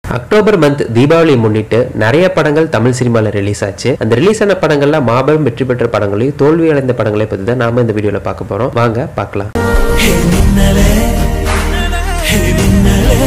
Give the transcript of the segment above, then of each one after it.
October month Deepavali முன்னிட்டு நிறைய படங்கள் தமிழ் சினிமால ரிலீஸ் ஆச்சு அந்த ரிலீஸ் ஆன படங்கள்ல மாபெரும் வெற்றி பெற்ற படங்களையும் தோல்வி அடைந்த படங்களை பத்தி தான் நாம இந்த வீடியோல பார்க்க போறோம் வாங்க பார்க்கலாம் ஹே மின்னலே ஹே மின்னலே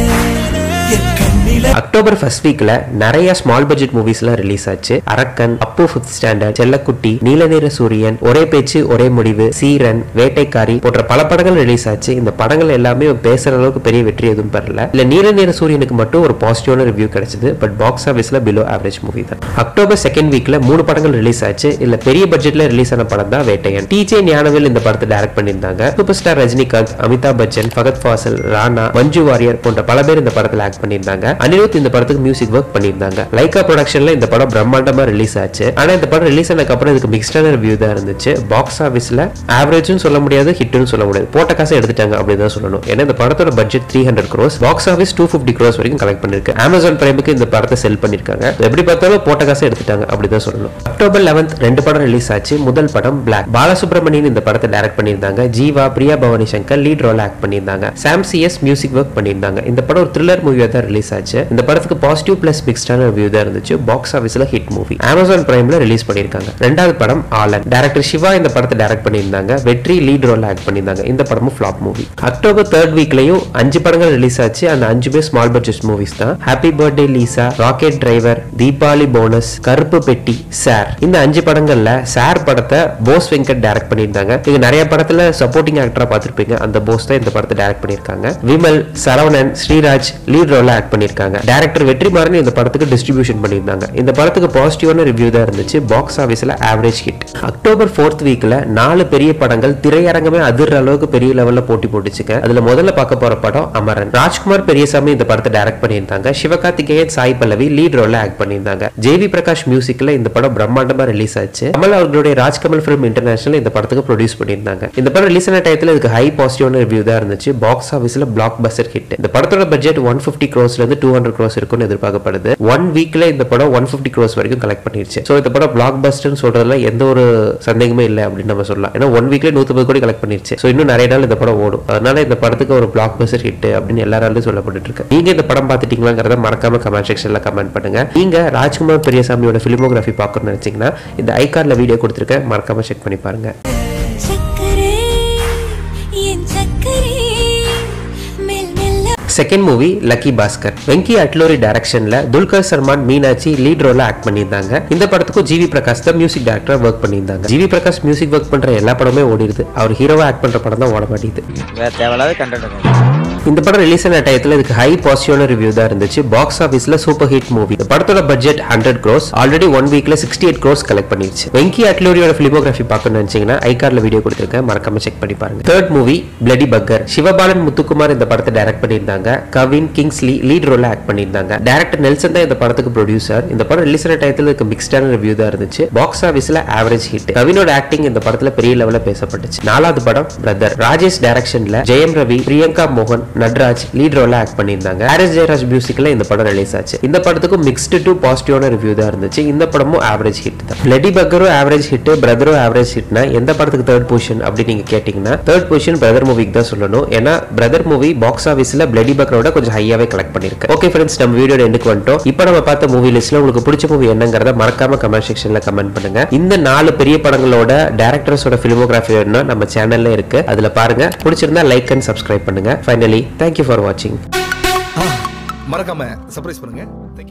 என் கண்ணில அக்டோபர் ஃபர்ஸ்ட் வீக்ல நிறைய ஸ்மால் பட்ஜெட் மூவிஸ்லாம் ரிலீஸ் ஆச்சு அரக்கன் அப்பு ஃபிஃப்த் ஸ்டாண்டர்ட் செல்லக்குட்டி நீலநிற சூரியன் ஒரே பேச்சு ஒரே முடிவு சீரன் வேட்டைக்காரி போன்ற பல படங்கள் ரிலீஸ் ஆச்சு இந்த படங்கள் எல்லாமே பேசுற அளவுக்கு பெரிய வெற்றி எதுவும் பெறல இல்ல நீலநிற சூரியனுக்கு மட்டும் ஒரு பாசிட்டிவான ரிவ்யூ கிடைச்சது பட் பாக்ஸ் ஆஃபீஸ்ல பிலோ ஆவரேஜ் மூவி தான் அக்டோபர் செகண்ட் வீக்ல மூணு படங்கள் ரிலீஸ் ஆச்சு இல்ல பெரிய பட்ஜெட்ல ரிலீஸ் ஆன படம் தான் வேட்டையன் டிஜே ஞானவேல் இந்த படத்தை டைரக்ட் பண்ணியிருந்தாங்க சூப்பர் ஸ்டார் ரஜினிகாந்த் அமிதாப் பச்சன் ஃபகத் ஃபாசில் ராணா மஞ்சு வாரியர் போன்ற பல பேர் இந்த படத்துல ஆக்ட் பண்ணியிருந்தாங்க அனிருத் இந்த படத்துக்கு மியூசிக் ஒர்க் பண்ணியிருந்தாங்க லைகா ப்ரொடக்ஷன்ல இந்த படம் பிரம்மாண்டமா ரிலீஸ் ஆச்சு ஆனா இந்த படம் ரிலீஸ் ஆனதுக்கு அப்புறம் இதுக்கு மிக்ஸ்டான ரிவ்யூ தான் இருந்துச்சு பாக்ஸ் ஆஃபீஸ்ல ஆவரேஜ்னு சொல்ல முடியாது ஹிட்னு சொல்ல முடியாது போட்ட காசை எடுத்துட்டாங்க அப்படின்னு தான் சொல்லணும் ஏன்னா இந்த படத்தோட budget three hundred crores box office two fifty crores வரைக்கும் கலெக்ட் பண்ணிருக்கு அமேசான் பிரைமுக்கு இந்த படத்தை செல் பண்ணிருக்காங்க எப்படி பார்த்தாலும் போட்ட காசை எடுத்துட்டாங்க அப்படிதான் சொல்லணும் அக்டோபர் லெவன்த் ரெண்டு படம் ரிலீஸ் ஆச்சு முதல் படம் பிளாக் பாலசுப்ரமணியன் இந்த படத்தை டைரக்ட் பண்ணியிருந்தாங்க Jeeva Priya Bhavani Shankar lead role act பண்ணியிருந்தாங்க சாம் சிஎஸ் மியூசிக் ஒர்க் பண்ணியிருந்தாங்க இந்த படம் ஒரு த்ரில்லர் மூவியா தான் ரிலீஸ் ஆச்சு இந்த படத்துக்கு பாசிட்டிவ் பிளஸ் மிக்ஸ்டான ரிவ்யூ தான் இருந்துச்சு பாக்ஸ் ஆஃபீஸ்ல ஹிட் மூவி அமேசான் பிரைம்ல ரிலீஸ் பண்ணியிருக்காங்க ரெண்டாவது படம் ஆலன் டைரக்டர் சிவா இந்த படத்தை டைரக்ட் பண்ணியிருந்தாங்க வெற்றி லீட் ரோல் ஆக்ட் பண்ணியிருந்தாங்க இந்த படமும் ஃபிளாப் மூவி அக்டோபர் தேர்ட் வீக்லயும் அஞ்சு படங்கள் ரிலீஸ் ஆச்சு அந்த அஞ்சுமே ஸ்மால் பட்ஜெட் மூவிஸ் தான் happy birthday Lisa rocket driver Deepavali bonus Karuppu Petti sir இந்த அஞ்சு படங்கள்ல சார் படத்தை போஸ் வெங்கட் டைரக்ட் பண்ணியிருந்தாங்க இது நிறைய படத்துல சப்போர்ட்டிங் ஆக்டரா பார்த்திருப்பீங்க அந்த போஸ் தான் இந்த படத்தை டைரக்ட் பண்ணியிருக்காங்க விமல் சரவணன் ஸ்ரீராஜ் லீட் ரோல ஆக்ட் பண்ணியிருக்காங்க டைரக்டர் வெற்றிமாறன் இந்த படத்துக்கு டிஸ்ட்ரிபியூஷன் பண்ணியிருந்தாங்க இந்த படத்துக்கு பாசிட்டிவான ரிவ்யூ தான் இருந்துச்சு பாக்ஸ் ஆஃபீஸ்ல ஆவரேஜ் ஹிட் அக்டோபர் ஃபோர்த் வீக்ல நாலு பெரிய படங்கள் திரையரங்கமே அதிர்ற அளவுக்கு பெரிய லெவல்ல போட்டி போட்டுச்சுங்க அதுல முதல்ல பார்க்க போற படம் அமரன் ராஜ்குமார் பெரியசாமி இந்த படத்தை டைரக்ட் பண்ணியிருந்தாங்க சிவகார்த்திகேயன் சாய் பல்லவி லீட் ரோல்ல ஆக்ட் பண்ணியிருந்தாங்க ஜேவி பிரகாஷ் மியூசிக்ல இந்த படம் பிரம்மாண்டமா ரிலீஸ் ஆச்சு கமல் அவர்களுடைய ராஜ்கமல் ஃபிலிம் இன்டர்நேஷனல் இந்த படத்துக்கு ப்ரொடியூஸ் பண்ணியிருந்தாங்க இந்த படம் ரிலீஸ் ஆன டயத்துல இதுக்கு ஹை பாசிட்டிவான ரிவ்யூ தான் இருந்துச்சு பாக்ஸ் ஆஃபீஸ்ல பிளாக் பஸ்டர் ஹிட் இந்த படத்தோட பட்ஜெட் ஒன் பிப்டி க்ரோஸ்ல இருந்து டூ ஹண்ட்ரட் க்ரோஸ் இருக்கும்னு எதிர்பார்க்கப்படுது ஒன் வீக்ல இந்த படம் ஒன் பிப்டி க்ரோஸ் வரைக்கும் கலெக்ட் பண்ணிருச்சு ஸோ இந்த படம் பிளாக் பஸ்டர்னு சொல்றதுல எந்த ஒரு சந்தேகமே இல்லை அப்படின்னு நம்ம சொல்லலாம் ஏன்னா ஒன் வீக்ல நூத்தி கோடி கலெக்ட் பண்ணிருச்சு ஸோ இன்னும் நிறைய நாள் இந்த படம் ஓடும் அதனால இந்த படத்துக்கு ஒரு பிளாக் பஸ்டர் ஹிட் அப்படின்னு எல்லாராலும் சொல்லப்பட்டு இருக்கு நீங்க இந்த படம் பார்த்துட்டீங்களாங்கிறத மறக்காம கமெண்ட் செக்ஷன்ல கமெண்ட் பண்ணுங்க நீங்க ராஜ்குமார் பெரியசாமியோட பிலிமோகிராஃபி பார்க்கணும்னு நினைச்சீங்கன்னா இந்த ஐகார்ட்ல வீடியோ கொடுத்துருக்கேன் மறக்காம செக் பண்ணி பாருங்க சக்கரே என் சக்கரே மெல் மெல்ல second movie Lucky Baskhar Venky Atluri டைரக்ஷன்ல துல்கர் சல்மான் மீனாட்சி லீட் ரோல ஆக்ட் பண்ணியிருந்தாங்க இந்த படத்துக்கும் ஜிவி பிரகாஷ் தான் மியூசிக் டைரக்டர் ஒர்க் பண்ணியிருந்தாங்க ஜிவி பிரகாஷ் மியூசிக் ஒர்க் பண்ற எல்லா படமே ஓடிடுது அவர் ஹீரோவா ஆக்ட் பண்ற படம் தான் ஓட மாட்டேங்குது வேற தேவையில்லாத கண்டென்ட் இந்த படம் ரிலீஸ் ஆன டயத்துல இதுக்கு ஹை பாசிட்டிவான ரிவ்யூ தான் இருந்துச்சு பாக்ஸ் ஆஃபீஸ்ல சூப்பர் ஹிட் மூவி இந்த படத்தோட budget hundred crores already one வீக்ல சிக்ஸ்டி எயிட் க்ரோஸ் கலெக்ட் பண்ணிருச்சு வெங்கி அட்லோரியோட பிலிமோகிராஃபி பார்க்கணும்னு நினைச்சீங்கன்னா ஐகார்ட்ல வீடியோ கொடுத்துருக்கேன் மறக்காம செக் பண்ணி பாருங்க third movie bloody beggar Sivabalan Muthukumar இந்த படத்தை டைரக்ட் பண்ணியிருந்தாங்க கவின் கிங்ஸ்லி லீட் ரோல ஆக்ட் பண்ணியிருந்தாங்க டேரக்டர் நெல்சன் தான் இந்த படத்துக்கு ப்ரொடியூசர் இந்த படம் ரிலீஸ் ஆன டயத்துல இதுக்கு மிக்ஸ்டான ரிவ்யூ தான் இருந்துச்சு பாக்ஸ் ஆஃபீஸ்ல ஆவரேஜ் ஹிட் கவினோட ஆக்டிங் இந்த படத்துல பெரிய லெவல்ல பேசப்பட்டுச்சு நாலாவது படம் பிரதர் ராஜேஷ் டைரக்ஷன்ல ஜெயம் ரவி பிரியங்கா மோகன் நட்ராஜ் லீட் ரோல ஆக்ட் பண்ணியிருந்தாங்க ஹாரிஸ் ஜெயராஜ் மியூசிக்ல இந்த படம் ரிலீஸ் ஆச்சு இந்த படத்துக்கும் மிக்ஸ்டு டு பாசிட்டிவான ரிவ்யூ தான் இருந்துச்சு இந்த படமும் ஆவரேஜ் ஹிட் தான் லெடி பக்கரும் ஆவரேஜ் ஹிட் பிரதரும் ஆவரேஜ் ஹிட்னா எந்த படத்துக்கு தேர்ட் பொசிஷன் அப்படி நீங்க கேட்டீங்கன்னா தேர்ட் பொசிஷன் பிரதர் மூவிக்கு தான் சொல்லணும் ஏன்னா பிரதர் மூவி பாக்ஸ் ஆஃபீஸ்ல பிளடி பக்கரோட கொஞ்சம் ஹையாவே கலெக்ட் பண்ணிருக்கு ஓகே ஃப்ரெண்ட்ஸ் நம்ம வீடியோ எண்டுக்கு வந்துட்டோம் இப்போ நம்ம பார்த்த மூவி லிஸ்ட்ல உங்களுக்கு பிடிச்ச மூவி என்னங்கிறத மறக்காம கமெண்ட் செக்ஷன்ல கமெண்ட் பண்ணுங்க இந்த நாலு பெரிய படங்களோட டேரக்டர்ஸோட பிலிமோகிராஃபி வேணும்னா நம்ம சேனல்ல இருக்கு அதுல பாருங்க பிடிச்சிருந்தா லைக் அண்ட் சப்ஸ்கிரைப் பண்ணுங்க ஃபைனலி தேங்க்யூ ஃபார் வாட்சிங் மறக்காம சர்ப்ரைஸ் பண்ணுங்க தேங்க்யூ